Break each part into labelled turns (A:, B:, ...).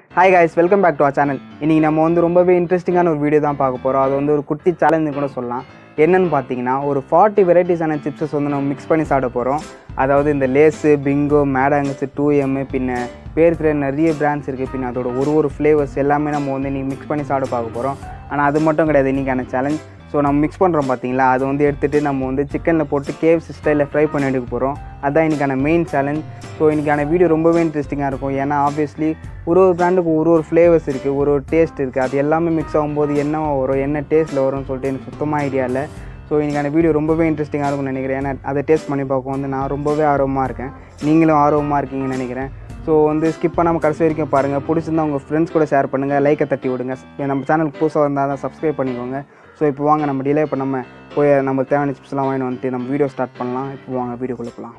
A: Hi guys welcome back to our channel இன்றைக்கி நம்ம வந்து ரொம்பவே இன்ட்ரெஸ்டிங்கான ஒரு வீடியோ தான் பார்க்க போகிறோம் அது வந்து ஒரு குட்டி சேலஞ்சு கூட சொல்லலாம் என்னன்னு பார்த்தீங்கன்னா ஒரு ஃபார்ட்டி வெரைட்டிஸான சிப்ஸஸ் வந்து நம்ம மிக்ஸ் பண்ணி சாப்பிட போகிறோம் அதாவது இந்த Lay's Bingo Mad Angles Too Yumm பின்ன பேர் தெரியாத நிறைய பிராண்ட்ஸ் இருக்குது பின்ன அதோட ஒரு ஒரு ஃப்ளேவர்ஸ் எல்லாமே நம்ம வந்து இன்றைக்கி மிக்ஸ் பண்ணி சாப்பிட பார்க்க போகிறோம் ஆனால் அது மட்டும் கிடையாது இன்றைக்கான சேலஞ்ச் ஸோ நம்ம மிக்ஸ் பண்ணுறோம் பார்த்தீங்களா அது வந்து எடுத்துகிட்டு நம்ம வந்து சிக்கனில் போட்டு கேவ்ஸ் ஸ்டைலில் ஃப்ரை பண்ணி எடுக்க போகிறோம் அதுதான் இன்றைக்கான மெயின் சேலஞ்ச் ஸோ இன்றைக்கான வீடியோ ரொம்பவே இன்ட்ரெஸ்டிங்காக இருக்கும் ஏன்னா ஆப்வியஸ்லி ஒரு ஒரு பிராண்டுக்கு ஒரு ஒரு ஃப்ளேவர்ஸ் இருக்குது ஒரு ஒரு டேஸ்ட் இருக்குது அது எல்லாமே மிக்ஸ் ஆகும்போது என்னவா வரும் என்ன டேஸ்ட்டில் வரும்னு சொல்லிட்டு எனக்கு சுத்தமாக ஐடியா இல்லை ஸோ இன்றைக்கான வீடியோ ரொம்பவே இன்ட்ரெஸ்டிங்காக இருக்கும்னு நினைக்கிறேன் ஏன்னா அதை டேஸ்ட் பண்ணி பார்க்க வந்து நான் ரொம்பவே ஆர்வமாக இருக்கேன் நீங்களும் ஆர்வமாக இருக்கீங்கன்னு நினைக்கிறேன் ஸோ வந்து ஸ்கிப் பண்ணாமல் கடைசி வரைக்கும் பாருங்கள் பிடிச்சிருந்தா உங்கள் ஃப்ரெண்ட்ஸ் கூட ஷேர் பண்ணுங்கள் லைக்கை தட்டி விடுங்க நம்ம சேனலுக்கு புதுசாக இருந்தால் தான் சப்ஸ்கிரைப் பண்ணிக்கோங்க ஸோ இப்போ வாங்க நம்ம டிலே பண்ணாமல் போய் நம்ம தேவையான சிப்ஸ்லாம் வாங்கிட்டு வந்துட்டு நம்ம வீடியோ ஸ்டார்ட் பண்ணலாம் இப்போ வாங்க வீடியோக்குள்ளே போகலாம்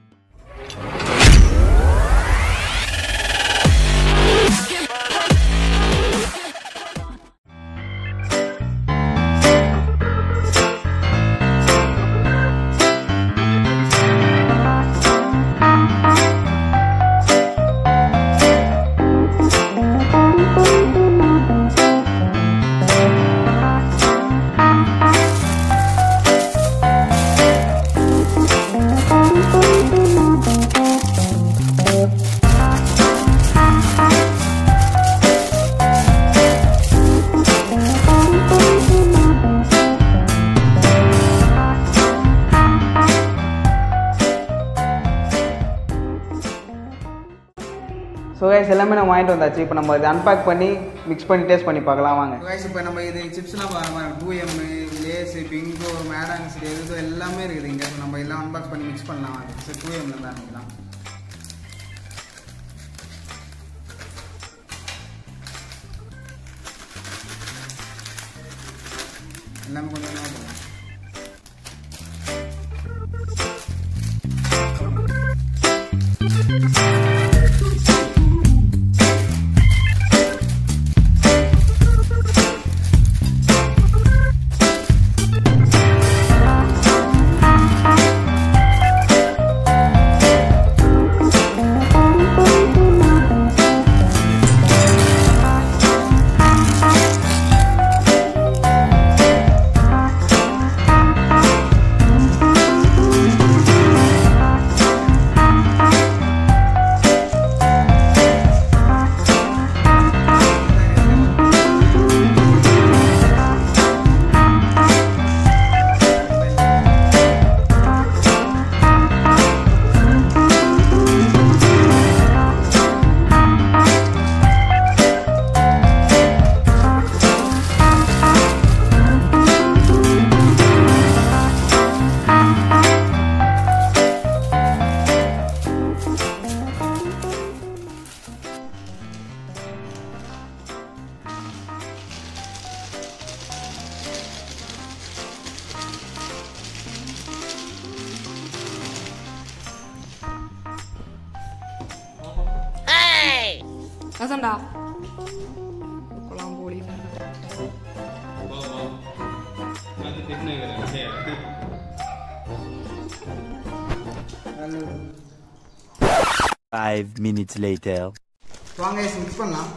A: ஸோ கைஸ் எல்லாமே நம்ம வாங்கிட்டு வந்தாச்சு இப்போ நம்ம இதை அன்பேக் பண்ணி மிக்ஸ் பண்ணி டேஸ்ட் பண்ணி பார்க்கலாம் வாங்க
B: கைஸ் இப்போ நம்ம இது சிப்ஸ்லாம் பாருங்க Too Yumm Lay's Bingo Mad Angles எது எல்லாமே இருக்குது இங்கே நம்ம எல்லாம் அன்பாக்ஸ் பண்ணி மிக்ஸ் பண்ணலாம் சரி டூ எம்ல தான் ஆரம்பிக்கலாம் எல்லாமே கொஞ்சம் கொஞ்சமாக போடலாம்
C: அதான்டா குழாம் போலி
D: Five minutes later.
B: வாங்க மிக்ஸ் பண்ணலாம்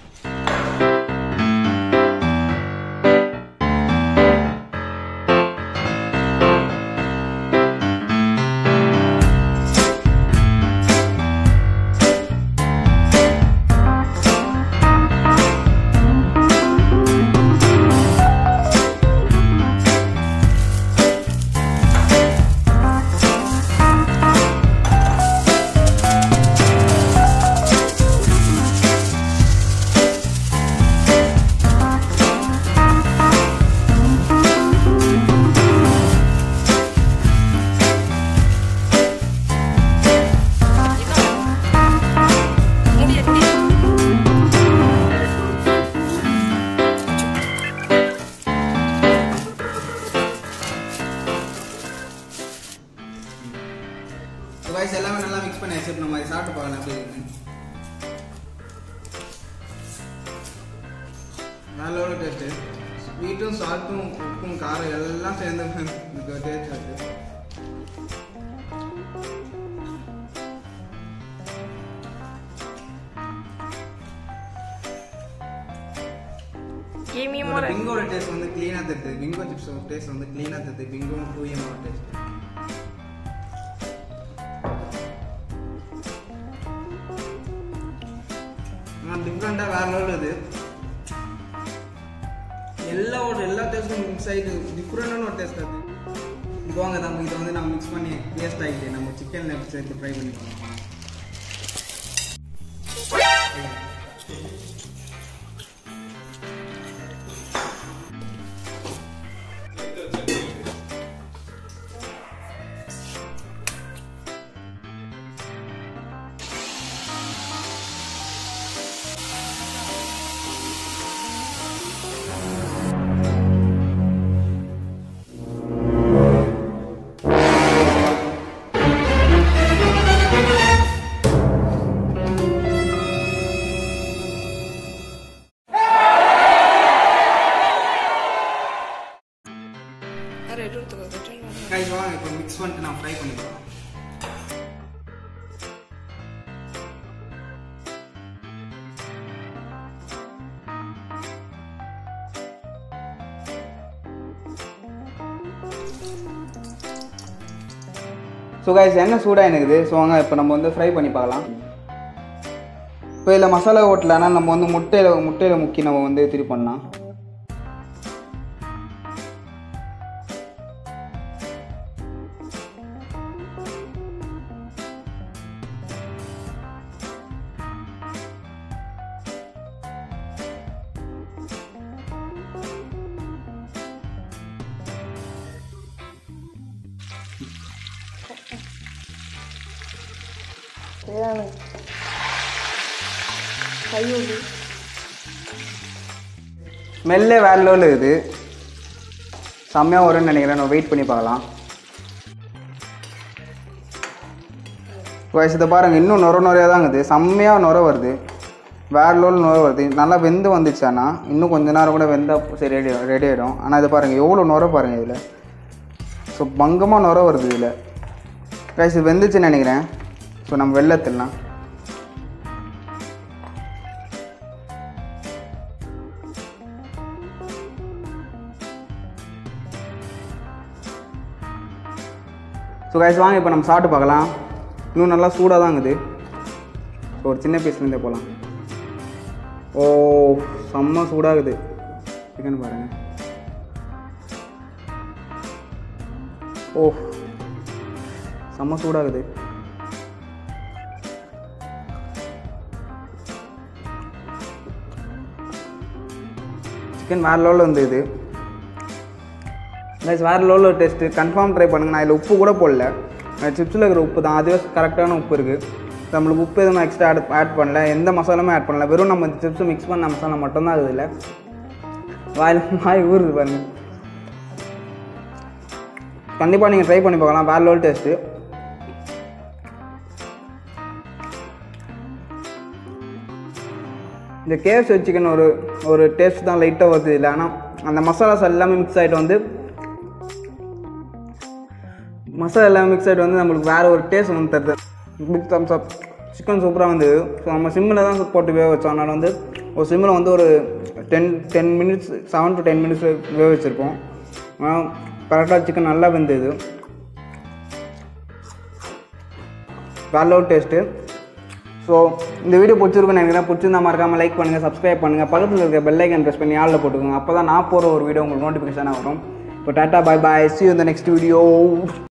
B: கைஸ் எல்லாமே நல்லா மிக்ஸ் பண்ணி வச்சுட்டு நம்ம அதை சாப்பிட்டு பார்க்கலாம் எப்படி இருக்குன்னு நல்ல டேஸ்ட்டு ஸ்வீட்டும் சால்ட்டும் உப்பும் காரம் எல்லாம் சேர்ந்து டேஸ்ட் இருக்கு
C: Give me
B: இதோட
C: more.
B: பிங்கோட டேஸ்ட் வந்து க்ளீனாக தருது பிங்கோ சிப்ஸ் டேஸ்ட் வந்து க்ளீனாக தருது பிங்கோ டூ எம்மோட டேஸ்ட் டிஃப்ரெண்ட்டாக வேற லெவல் இது எல்லா ஒரு எல்லா டேஸ்ட்டும் மிக்ஸ் ஆகிட்டு டிஃப்ரெண்டான ஒரு டேஸ்ட் அது இது வாங்க நம்ம இதை வந்து நம்ம மிக்ஸ் பண்ணி டேஸ்ட் ஆகிட்டு நம்ம சிக்கன் லெப்ஸ் எடுத்து ட்ரை பண்ணி பார்க்கலாம்
C: வேற எது எடுத்துக்கோ, return பண்ணு.
B: கைஸ் வாங்க இப்போ மிக்ஸ் பண்ணிட்டு நான் ஃப்ரை பண்ணிக்கலாம்
A: ஸோ கைஸ் எண்ணெய் சூடாக இருக்குது ஸோ வாங்க இப்போ நம்ம வந்து ஃப்ரை பண்ணி பார்க்கலாம் இப்போ இதில் மசாலா ஓட்டலன்னா நம்ம வந்து முட்டையில் முட்டையில் முக்கி நம்ம வந்து திரி பண்ணலாம்
C: ஏன் கையோடு
A: ஸ்மெல்லே வேற லெவலில் இருக்குது செம்மையாக வரும்னு நினைக்கிறேன் நம்ம வெயிட் பண்ணி பார்க்கலாம் வயசு இதை பாருங்கள் இன்னும் நுர நுறையாக தான் இருக்குது செம்மையாக நுர வருது வேற லெவல் நுர வருது நல்லா வெந்து வந்துச்சானா இன்னும் கொஞ்ச நேரம் கூட வெந்தா சரி ரெடி ரெடி ஆகிடும் ஆனால் இது பாருங்கள் எவ்வளோ நுர பாருங்கள் இதில் ஸோ பங்கமாக நுர வருது இதில் ரைஸ் இது வெந்துச்சுன்னு நினைக்கிறேன் ஸோ நம்ம வெள்ளத்திடலாம் ஸோ கைஸ் வாங்க இப்போ நம்ம சாப்பிட்டு பார்க்கலாம் இன்னும் நல்லா சூடாக தான் இருக்குது ஸோ ஒரு சின்ன பீஸ்லேருந்தே போகலாம் ஓ செம்ம சூடாகுது சிக்கன் பாருங்கள் ஓ செம்ம சூடாகுது சிக்கன் வேறு லெவலில் வந்து இது கைஸ் வேறு லெவலில் டேஸ்ட்டு கன்ஃபார்ம் ட்ரை பண்ணுங்கள் நான் இதில் உப்பு கூட போடல சிப்ஸில் இருக்கிற உப்பு தான் அதுவே கரெக்டான உப்பு இருக்குது நம்மளுக்கு உப்பு எதுவும் எக்ஸ்ட்ரா ஆட் ஆட் பண்ணல எந்த மசாலாமே ஆட் பண்ணல வெறும் நம்ம சிப்ஸ் மிக்ஸ் பண்ண மசாலா மட்டும்தான் இருக்குது இல்லை வாயில் வாய் ஊறுது பாருங்க கண்டிப்பாக நீங்கள் ட்ரை பண்ணி பார்க்கலாம் வேறு லெவல் டேஸ்ட்டு இந்த கேஎஃப்சி சிக்கன் ஒரு ஒரு டேஸ்ட் தான் லைட்டாக வருது இல்லை ஆனால் அந்த மசாலாஸ் எல்லாமே மிக்ஸ் ஆகிட்டு வந்து மசாலா எல்லாமே மிக்ஸ் ஆகிட்டு வந்து நம்மளுக்கு வேறு ஒரு டேஸ்ட் வந்து தருது பிக் தம்ஸ் அப் சிக்கன் சூப்பராக வந்து ஸோ நம்ம சிம்மில் தான் போட்டு வேக வச்சோம் அதனால் வந்து ஒரு சிம்மில் வந்து ஒரு ten ten minutes seven to ten minutes வேக வச்சுருப்போம் ஆனால் கரெக்டாக சிக்கன் நல்லா வெந்தது வேற லெவல் டேஸ்ட்டு ஸோ இந்த வீடியோ பிடிச்சிருக்குன்னு நினைக்கிறேன் பிடிச்சிருந்தா மறக்காமல் லைக் பண்ணுங்கள் சப்ஸ்கிரைப் பண்ணுங்கள் பக்கத்தில் இருக்க பெல் ஐக்கன் ப்ரெஸ் பண்ணி ஆளில் போட்டுக்கோங்க அப்போ தான் நான் போகிற ஒரு வீடியோ உங்களுக்கு நோட்டிஃபிகேஷனாக வரும் இப்போ டாட்டா பை பாய் சி இந்த நெக்ஸ்ட் வீடியோ